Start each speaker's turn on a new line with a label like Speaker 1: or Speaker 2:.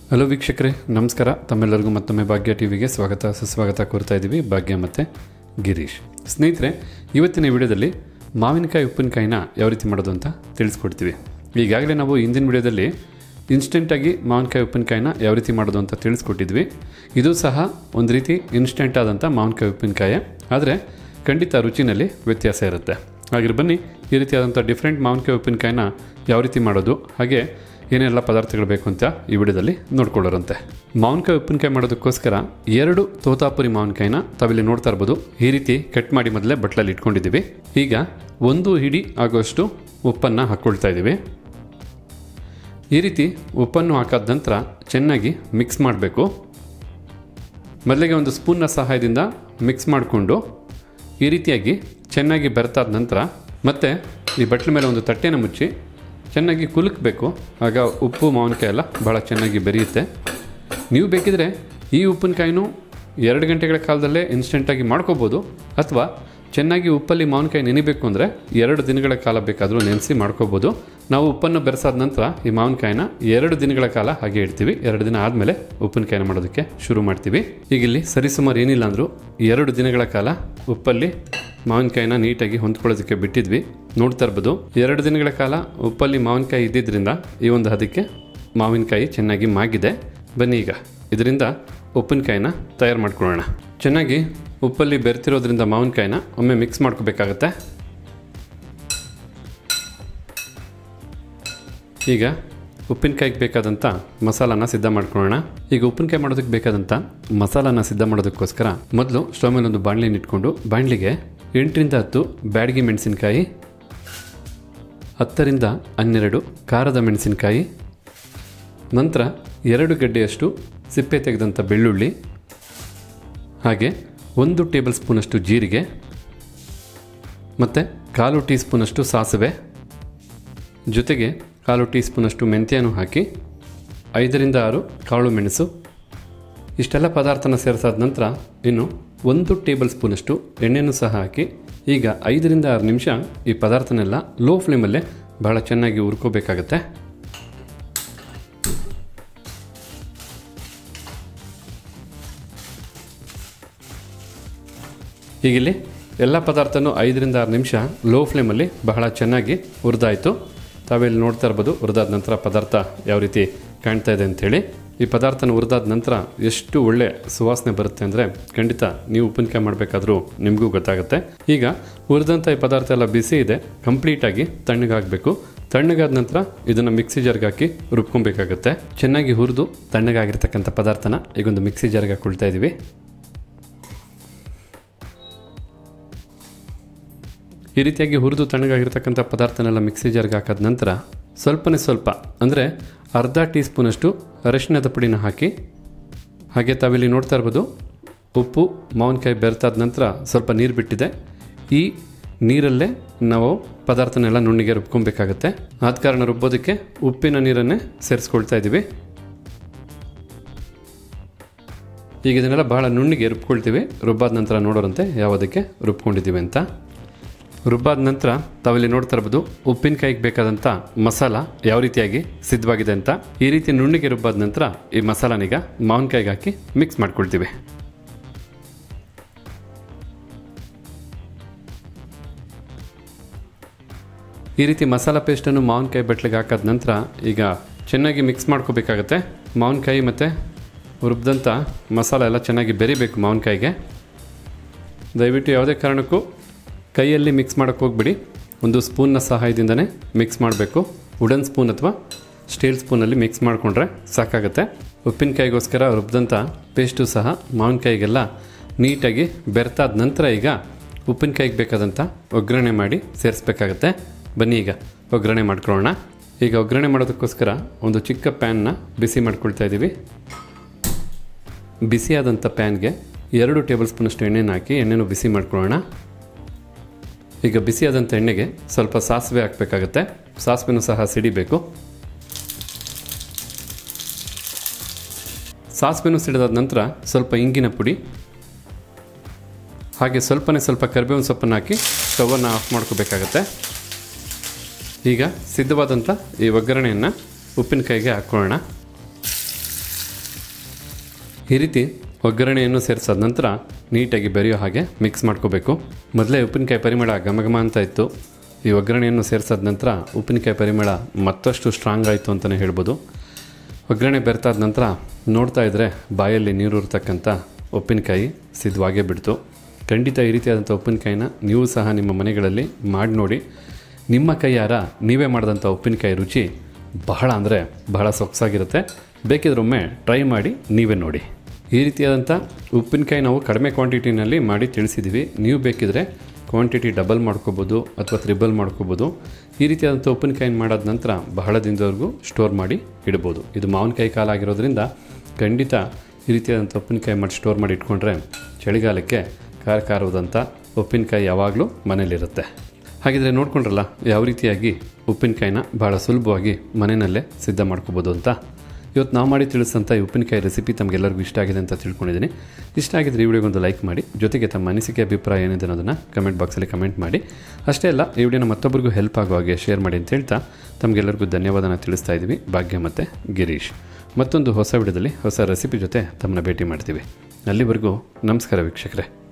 Speaker 1: hello ವೀಕ್ಷಕರೇ ನಮಸ್ಕಾರ ತಮ್ಮೆಲ್ಲರಿಗೂ ಮತ್ತೊಮ್ಮೆ ಭಾಗ್ಯ ಟಿವಿಗೆ ಸ್ವಾಗತ ಸುಸ್ವಾಗತ ಕೋರ್ತಾ ಇದ್ದೀವಿ ಭಾಗ್ಯ ಮತ್ತು ಗಿರೀಶ್ ಸ್ನೇಹಿತರೆ ಇವತ್ತಿನ ವಿಡಿಯೋದಲ್ಲಿ ಮಾವಿನಕಾಯಿ ಉಪ್ಪಿನಕಾಯಿನ ಯಾವ ರೀತಿ ಮಾಡೋದು ಅಂತ ತಿಳಿಸ್ಕೊಡ್ತೀವಿ ಈಗಾಗಲೇ ನಾವು ಹಿಂದಿನ ವಿಡಿಯೋದಲ್ಲಿ ಇನ್ಸ್ಟೆಂಟಾಗಿ ಮಾವಿನಕಾಯಿ ಉಪ್ಪಿನಕಾಯಿನ ಯಾವ ರೀತಿ ಮಾಡೋದು ಅಂತ ತಿಳಿಸ್ಕೊಟ್ಟಿದ್ವಿ ಇದು ಸಹ ಒಂದು ರೀತಿ ಇನ್ಸ್ಟೆಂಟ್ ಆದಂಥ ಮಾವಿನಕಾಯಿ ಉಪ್ಪಿನಕಾಯಿ ಆದರೆ ಖಂಡಿತ ರುಚಿನಲ್ಲಿ ವ್ಯತ್ಯಾಸ ಇರುತ್ತೆ ಹಾಗೆ ಬನ್ನಿ ಈ ರೀತಿಯಾದಂಥ ಡಿಫ್ರೆಂಟ್ ಮಾವಿನಕಾಯಿ ಉಪ್ಪಿನಕಾಯಿನ ಯಾವ ರೀತಿ ಮಾಡೋದು ಹಾಗೆ ಏನೆಲ್ಲ ಪದಾರ್ಥಗಳು ಬೇಕು ಅಂತ ಈ ವಿಡಿಯೋದಲ್ಲಿ ನೋಡ್ಕೊಳ್ಳೋರಂತೆ ಮಾವಿನಕಾಯಿ ಉಪ್ಪಿನಕಾಯಿ ಮಾಡೋದಕ್ಕೋಸ್ಕರ ಎರಡು ತೋತಾಪುರಿ ಮಾವಿನಕಾಯಿನ ತಾವಿಲ್ಲಿ ನೋಡ್ತಾ ಇರ್ಬೋದು ಈ ರೀತಿ ಕಟ್ ಮಾಡಿ ಮೊದಲೇ ಬಟ್ಲಲ್ಲಿ ಇಟ್ಕೊಂಡಿದ್ದೀವಿ ಈಗ ಒಂದು ಹಿಡಿ ಆಗೋಷ್ಟು ಉಪ್ಪನ್ನು ಹಾಕ್ಕೊಳ್ತಾ ಇದ್ದೀವಿ ಈ ರೀತಿ ಉಪ್ಪನ್ನು ಹಾಕಾದ ನಂತರ ಚೆನ್ನಾಗಿ ಮಿಕ್ಸ್ ಮಾಡಬೇಕು ಮೊದಲಿಗೆ ಒಂದು ಸ್ಪೂನ್ನ ಸಹಾಯದಿಂದ ಮಿಕ್ಸ್ ಮಾಡಿಕೊಂಡು ಈ ರೀತಿಯಾಗಿ ಚೆನ್ನಾಗಿ ಬೆರೆತಾದ ನಂತರ ಮತ್ತೆ ಈ ಬಟ್ಲ ಮೇಲೆ ಒಂದು ತಟ್ಟೆನ ಮುಚ್ಚಿ ಚೆನ್ನಾಗಿ ಕುಲುಕಬೇಕು ಆಗ ಉಪ್ಪು ಮಾವಿನಕಾಯಿ ಎಲ್ಲ ಭಾಳ ಚೆನ್ನಾಗಿ ಬೆರೆಯುತ್ತೆ ನೀವು ಬೇಕಿದ್ರೆ ಈ ಉಪ್ಪಿನಕಾಯಿನೂ ಎರಡು ಗಂಟೆಗಳ ಕಾಲದಲ್ಲೇ ಇನ್ಸ್ಟೆಂಟಾಗಿ ಮಾಡ್ಕೋಬೋದು ಅಥವಾ ಚೆನ್ನಾಗಿ ಉಪ್ಪಲ್ಲಿ ಮಾವಿನಕಾಯಿ ನೆನಿಬೇಕು ಅಂದರೆ ಎರಡು ದಿನಗಳ ಕಾಲ ಬೇಕಾದರೂ ನೆನೆಸಿ ಮಾಡ್ಕೋಬೋದು ನಾವು ಉಪ್ಪನ್ನು ಬೆರೆಸಾದ ನಂತರ ಈ ಮಾವಿನಕಾಯಿನ ಎರಡು ದಿನಗಳ ಕಾಲ ಹಾಗೆ ಇಡ್ತೀವಿ ಎರಡು ದಿನ ಆದಮೇಲೆ ಉಪ್ಪಿನಕಾಯಿನ ಮಾಡೋದಕ್ಕೆ ಶುರು ಮಾಡ್ತೀವಿ ಈಗ ಇಲ್ಲಿ ಸರಿಸುಮಾರು ಏನಿಲ್ಲ ಅಂದರೂ ಎರಡು ದಿನಗಳ ಕಾಲ ಉಪ್ಪಲ್ಲಿ ಮಾವಿನಕಾಯಿನ ನೀಟಾಗಿ ಹೊಂದ್ಕೊಳ್ಳೋದಕ್ಕೆ ಬಿಟ್ಟಿದ್ವಿ ನೋಡ್ತಾ ಇರ್ಬೋದು ಎರಡು ದಿನಗಳ ಕಾಲ ಉಪ್ಪಲ್ಲಿ ಮಾವಿನಕಾಯಿ ಇದ್ದಿದ್ದರಿಂದ ಈ ಒಂದು ಹದಕ್ಕೆ ಮಾವಿನಕಾಯಿ ಚೆನ್ನಾಗಿ ಮಾಗಿದೆ ಬನ್ನಿ ಈಗ ಇದರಿಂದ ಉಪ್ಪಿನಕಾಯಿನ ತಯಾರು ಮಾಡ್ಕೊಳ್ಳೋಣ ಚೆನ್ನಾಗಿ ಉಪ್ಪಲ್ಲಿ ಬೆರೆತಿರೋದ್ರಿಂದ ಮಾವಿನಕಾಯಿನ ಒಮ್ಮೆ ಮಿಕ್ಸ್ ಮಾಡ್ಕೋಬೇಕಾಗತ್ತೆ ಈಗ ಉಪ್ಪಿನಕಾಯಿಗೆ ಬೇಕಾದಂಥ ಮಸಾಲಾನ ಸಿದ್ಧ ಮಾಡ್ಕೊಳ್ಳೋಣ ಈಗ ಉಪ್ಪಿನಕಾಯಿ ಮಾಡೋದಕ್ಕೆ ಬೇಕಾದಂಥ ಮಸಾಲಾನ ಸಿದ್ಧ ಮಾಡೋದಕ್ಕೋಸ್ಕರ ಮೊದಲು ಸ್ಟವ್ ಮೇಲೆ ಒಂದು ಬಾಣಲಿನ ಇಟ್ಕೊಂಡು ಬಾಣಲಿಗೆ ಎಂಟರಿಂದ ಹತ್ತು ಬ್ಯಾಡಗಿ ಮೆಣಸಿನಕಾಯಿ ಹತ್ತರಿಂದ ಹನ್ನೆರಡು ಖಾರದ ಮೆಣಸಿನಕಾಯಿ ನಂತರ ಎರಡು ಗಡ್ಡೆಯಷ್ಟು ಸಿಪ್ಪೆ ತೆಗೆದಂಥ ಬೆಳ್ಳುಳ್ಳಿ ಹಾಗೆ ಒಂದು ಟೇಬಲ್ ಸ್ಪೂನಷ್ಟು ಜೀರಿಗೆ ಮತ್ತು ಕಾಲು ಟೀ ಸ್ಪೂನಷ್ಟು ಸಾಸಿವೆ ಜೊತೆಗೆ ಕಾಲು ಟೀ ಸ್ಪೂನಷ್ಟು ಮೆಂತ್ಯನೂ ಹಾಕಿ ಐದರಿಂದ ಆರು ಕಾಳು ಮೆಣಸು ಇಷ್ಟೆಲ್ಲ ಪದಾರ್ಥನ ಸೇರಿಸಾದ ನಂತರ ಇನ್ನು ಒಂದು ಟೇಬಲ್ ಸ್ಪೂನಷ್ಟು ಎಣ್ಣೆನೂ ಸಹ ಹಾಕಿ ಈಗ ಐದರಿಂದ ಆರು ನಿಮಿಷ ಈ ಪದಾರ್ಥನೆಲ್ಲ ಲೋ ಫ್ಲೇಮಲ್ಲೇ ಬಹಳ ಚೆನ್ನಾಗಿ ಹುರ್ಕೋಬೇಕಾಗತ್ತೆ ಹೀಗಿಲ್ಲಿ ಎಲ್ಲ ಪದಾರ್ಥನೂ ಐದರಿಂದ ಆರು ನಿಮಿಷ ಲೋ ಫ್ಲೇಮಲ್ಲಿ ಬಹಳ ಚೆನ್ನಾಗಿ ಹುರಿದಾಯಿತು ತಾವಿಲ್ಲಿ ನೋಡ್ತಾ ಇರ್ಬೋದು ಹುರಿದಾದ ನಂತರ ಪದಾರ್ಥ ಯಾವ ರೀತಿ ಕಾಣ್ತಾ ಇದೆ ಅಂಥೇಳಿ ಈ ಪದಾರ್ಥನ ಹುರಿದಾದ ನಂತರ ಎಷ್ಟು ಒಳ್ಳೆ ಸುವಾಸನೆ ಬರುತ್ತೆ ಅಂದರೆ ಖಂಡಿತ ನೀವು ಉಪ್ಪಿನಕಾಯಿ ಮಾಡಬೇಕಾದ್ರೂ ನಿಮಗೂ ಗೊತ್ತಾಗುತ್ತೆ ಈಗ ಹುರಿದಂಥ ಈ ಪದಾರ್ಥ ಎಲ್ಲ ಬಿಸಿ ಇದೆ ಕಂಪ್ಲೀಟಾಗಿ ತಣ್ಣಗಾಗಬೇಕು ತಣ್ಣಗಾದ ನಂತರ ಇದನ್ನು ಮಿಕ್ಸಿ ಜಾರ್ಗೆ ಹಾಕಿ ರುಬ್ಕೊಬೇಕಾಗತ್ತೆ ಚೆನ್ನಾಗಿ ಹುರಿದು ತಣ್ಣಗಾಗಿರ್ತಕ್ಕಂಥ ಪದಾರ್ಥನ ಈಗೊಂದು ಮಿಕ್ಸಿ ಜಾರ್ಗೆ ಹಾಕೊಳ್ತಾ ಇದ್ದೀವಿ ಈ ರೀತಿಯಾಗಿ ಹುರಿದು ತಣ್ಣಗಾಗಿರ್ತಕ್ಕಂಥ ಪದಾರ್ಥನೆಲ್ಲ ಮಿಕ್ಸಿ ಜಾರ್ಗೆ ಹಾಕಿದ ನಂತರ ಸ್ವಲ್ಪನೇ ಸ್ವಲ್ಪ ಅಂದರೆ ಅರ್ಧ ಟೀ ಸ್ಪೂನಷ್ಟು ಅರಿಶಿಣದ ಪುಡಿನ ಹಾಕಿ ಹಾಗೆ ತಾವಿಲ್ಲಿ ನೋಡ್ತಾ ಇರ್ಬೋದು ಉಪ್ಪು ಮಾವಿನಕಾಯಿ ಬೆರೆತಾದ ನಂತರ ಸ್ವಲ್ಪ ನೀರು ಬಿಟ್ಟಿದೆ ಈ ನೀರಲ್ಲೇ ನಾವು ಪದಾರ್ಥನೆಲ್ಲ ನುಣ್ಣಿಗೆ ರುಬ್ಕೊಬೇಕಾಗತ್ತೆ ಆದ ಕಾರಣ ರುಬ್ಬೋದಕ್ಕೆ ಉಪ್ಪಿನ ನೀರನ್ನೇ ಸೇರಿಸ್ಕೊಳ್ತಾ ಇದ್ದೀವಿ ಈಗ ಇದನ್ನೆಲ್ಲ ಬಹಳ ನುಣ್ಣಿಗೆ ರುಬ್ಕೊಳ್ತೀವಿ ರುಬ್ಬಾದ ನಂತರ ನೋಡೋರಂತೆ ಯಾವುದಕ್ಕೆ ರುಬ್ಕೊಂಡಿದ್ದೀವಿ ಅಂತ ರುಬ್ಬಾದ ನಂತರ ತಾವಿಲ್ಲಿ ನೋಡ್ತಾ ಇರ್ಬೋದು ಉಪ್ಪಿನಕಾಯಿಗೆ ಬೇಕಾದಂಥ ಮಸಾಲ ಯಾವ ರೀತಿಯಾಗಿ ಸಿದ್ಧವಾಗಿದೆ ಅಂತ ಈ ರೀತಿ ನುಣ್ಣಿಗೆ ರುಬ್ಬಾದ ನಂತರ ಈ ಮಸಾಲಾನೀಗ ಮಾವಿನಕಾಯಿಗೆ ಹಾಕಿ ಮಿಕ್ಸ್ ಮಾಡ್ಕೊಳ್ತೀವಿ ಈ ರೀತಿ ಮಸಾಲ ಪೇಸ್ಟನ್ನು ಮಾವಿನಕಾಯಿ ಬಟ್ಲಿಗೆ ಹಾಕಾದ ನಂತರ ಈಗ ಚೆನ್ನಾಗಿ ಮಿಕ್ಸ್ ಮಾಡ್ಕೋಬೇಕಾಗತ್ತೆ ಮಾವಿನಕಾಯಿ ಮತ್ತು ರುಬ್ಬಿದಂಥ ಮಸಾಲ ಎಲ್ಲ ಚೆನ್ನಾಗಿ ಬೆರಿಬೇಕು ಮಾವಿನಕಾಯಿಗೆ ದಯವಿಟ್ಟು ಯಾವುದೇ ಕಾರಣಕ್ಕೂ ಕೈಯಲ್ಲಿ ಮಿಕ್ಸ್ ಮಾಡೋಕ್ಕೆ ಹೋಗ್ಬಿಡಿ ಒಂದು ಸ್ಪೂನ್ನ ಸಹಾಯದಿಂದನೇ ಮಿಕ್ಸ್ ಮಾಡಬೇಕು ವುಡನ್ ಸ್ಪೂನ್ ಅಥವಾ ಸ್ಟೀಲ್ ಸ್ಪೂನಲ್ಲಿ ಮಿಕ್ಸ್ ಮಾಡಿಕೊಂಡ್ರೆ ಸಾಕಾಗುತ್ತೆ ಉಪ್ಪಿನಕಾಯಿಗೋಸ್ಕರ ರುಬ್ಬಿದಂಥ ಪೇಸ್ಟು ಸಹ ಮಾವಿನಕಾಯಿಗೆಲ್ಲ ನೀಟಾಗಿ ಬೆರೆತಾದ ನಂತರ ಈಗ ಉಪ್ಪಿನಕಾಯಿಗೆ ಬೇಕಾದಂಥ ಒಗ್ಗರಣೆ ಮಾಡಿ ಸೇರಿಸ್ಬೇಕಾಗತ್ತೆ ಬನ್ನಿ ಈಗ ಒಗ್ಗರಣೆ ಮಾಡ್ಕೊಳ್ಳೋಣ ಈಗ ಒಗ್ಗರಣೆ ಮಾಡೋದಕ್ಕೋಸ್ಕರ ಒಂದು ಚಿಕ್ಕ ಪ್ಯಾನ್ನ ಬಿಸಿ ಮಾಡ್ಕೊಳ್ತಾ ಇದ್ದೀವಿ ಬಿಸಿಯಾದಂಥ ಪ್ಯಾನ್ಗೆ ಎರಡು ಟೇಬಲ್ ಸ್ಪೂನಷ್ಟು ಎಣ್ಣೆನ ಹಾಕಿ ಎಣ್ಣೆನೂ ಬಿಸಿ ಮಾಡ್ಕೊಳ್ಳೋಣ ಈಗ ಬಿಸಿಯಾದಂಥ ಎಣ್ಣೆಗೆ ಸ್ವಲ್ಪ ಸಾಸಿವೆ ಹಾಕಬೇಕಾಗತ್ತೆ ಸಾಸಿವೆನೂ ಸಹ ಸಿಡಿಬೇಕು ಸಾಸಿವೆನೂ ಸಿಡಿದಾದ ನಂತರ ಸ್ವಲ್ಪ ಇಂಗಿನ ಪುಡಿ ಹಾಗೆ ಸ್ವಲ್ಪನೇ ಸ್ವಲ್ಪ ಕರಿಬೇವಿನ ಸೊಪ್ಪನ್ನು ಹಾಕಿ ಸ್ಟವನ್ನು ಆಫ್ ಮಾಡ್ಕೋಬೇಕಾಗತ್ತೆ ಈಗ ಸಿದ್ಧವಾದಂಥ ಈ ಒಗ್ಗರಣೆಯನ್ನು ಉಪ್ಪಿನಕಾಯಿಗೆ ಹಾಕ್ಕೊಳ್ಳೋಣ ಈ ರೀತಿ ಒಗ್ಗರಣೆಯನ್ನು ಸೇರಿಸಾದ ನಂತರ ನೀಟಾಗಿ ಬೆರೆಯೋ ಹಾಗೆ ಮಿಕ್ಸ್ ಮಾಡ್ಕೋಬೇಕು ಮೊದಲೇ ಉಪ್ಪಿನಕಾಯಿ ಪರಿಮಳ ಘಮಘಮ ಅಂತ ಇತ್ತು ಈ ಒಗ್ಗರಣೆಯನ್ನು ಸೇರಿಸಾದ ನಂತರ ಉಪ್ಪಿನಕಾಯಿ ಪರಿಮಳ ಮತ್ತಷ್ಟು ಸ್ಟ್ರಾಂಗ್ ಆಯಿತು ಅಂತಲೇ ಹೇಳ್ಬೋದು ಒಗ್ಗರಣೆ ಬೆರೆತಾದ ನಂತರ ನೋಡ್ತಾ ಇದ್ದರೆ ಬಾಯಲ್ಲಿ ನೀರೂರ್ತಕ್ಕಂಥ ಉಪ್ಪಿನಕಾಯಿ ಸಿದ್ಧವಾಗೇ ಬಿಡ್ತು ಖಂಡಿತ ಈ ರೀತಿಯಾದಂಥ ಉಪ್ಪಿನಕಾಯಿನ ನೀವು ಸಹ ನಿಮ್ಮ ಮನೆಗಳಲ್ಲಿ ಮಾಡಿ ನೋಡಿ ನಿಮ್ಮ ಕೈಯಾರ ನೀವೇ ಮಾಡಿದಂಥ ಉಪ್ಪಿನಕಾಯಿ ರುಚಿ ಬಹಳ ಅಂದರೆ ಬಹಳ ಸೊಗಸಾಗಿರುತ್ತೆ ಬೇಕಿದ್ರೊಮ್ಮೆ ಟ್ರೈ ಮಾಡಿ ನೀವೇ ನೋಡಿ ಈ ರೀತಿಯಾದಂಥ ಉಪ್ಪಿನಕಾಯಿ ನಾವು ಕಡಿಮೆ ಕ್ವಾಂಟಿಟಿನಲ್ಲಿ ಮಾಡಿ ತಿಳಿಸಿದ್ದೀವಿ ನೀವು ಬೇಕಿದ್ರೆ ಕ್ವಾಂಟಿಟಿ ಡಬಲ್ ಮಾಡ್ಕೋಬೋದು ಅಥವಾ ತ್ರಿಬಲ್ ಮಾಡ್ಕೋಬೋದು ಈ ರೀತಿಯಾದಂಥ ಉಪ್ಪಿನಕಾಯಿನ ಮಾಡಾದ ನಂತರ ಬಹಳ ದಿನದವರೆಗೂ ಸ್ಟೋರ್ ಮಾಡಿ ಇಡ್ಬೋದು ಇದು ಮಾವಿನಕಾಯಿ ಕಾಲ ಆಗಿರೋದ್ರಿಂದ ಖಂಡಿತ ಈ ರೀತಿಯಾದಂಥ ಉಪ್ಪಿನಕಾಯಿ ಮಾಡಿ ಸ್ಟೋರ್ ಮಾಡಿ ಇಟ್ಕೊಂಡ್ರೆ ಚಳಿಗಾಲಕ್ಕೆ ಖಾರ ಖಾರವಾದಂಥ ಉಪ್ಪಿನಕಾಯಿ ಯಾವಾಗಲೂ ಮನೇಲಿರುತ್ತೆ ಹಾಗಿದ್ರೆ ನೋಡ್ಕೊಂಡ್ರಲ್ಲ ಯಾವ ರೀತಿಯಾಗಿ ಉಪ್ಪಿನಕಾಯಿನ ಭಾಳ ಸುಲಭವಾಗಿ ಮನೆಯಲ್ಲೇ ಸಿದ್ಧ ಮಾಡ್ಕೋಬೋದು ಅಂತ ಇವತ್ತು ನಾವು ಮಾಡಿ ತಿಳಿಸಂಥ ಈ ಉಪ್ಪಿನಕಾಯಿ ರೆಸಿಪಿ ತಮಗೆಲ್ಲರಿಗೂ ಇಷ್ಟ ಆಗಿದೆ ಅಂತ ತಿಳ್ಕೊಂಡಿದ್ದೀನಿ ಇಷ್ಟ ಆಗಿದ್ರೆ ಈ ವಿಡಿಯೋಗೊಂದು ಲೈಕ್ ಮಾಡಿ ಜೊತೆಗೆ ತಮ್ಮ ಅನಿಸಿಕೆ ಅಭಿಪ್ರಾಯ ಏನಿದೆ ಅನ್ನೋದನ್ನು ಕಮೆಂಟ್ ಬಾಕ್ಸಲ್ಲಿ ಕಮೆಂಟ್ ಮಾಡಿ ಅಷ್ಟೇ ಅಲ್ಲ ಈ ವಿಡಿಯೋನ ಮತ್ತೊಬ್ಬರಿಗೂ ಹೆಲ್ಪ್ ಆಗೋ ಹಾಗೆ ಶೇರ್ ಮಾಡಿ ಅಂತ ಹೇಳ್ತಾ ತಮಗೆಲ್ಲರಿಗೂ ಧನ್ಯವಾದನ ತಿಳಿಸ್ತಾ ಇದ್ದೀವಿ ಭಾಗ್ಯ ಮತ್ತು ಗಿರೀಶ್ ಮತ್ತೊಂದು ಹೊಸ ವಿಡಿಯೋದಲ್ಲಿ ಹೊಸ ರೆಸಿಪಿ ಜೊತೆ ತಮ್ಮನ್ನ ಭೇಟಿ ಮಾಡ್ತೀವಿ ಅಲ್ಲಿವರೆಗೂ ನಮಸ್ಕಾರ ವೀಕ್ಷಕರೇ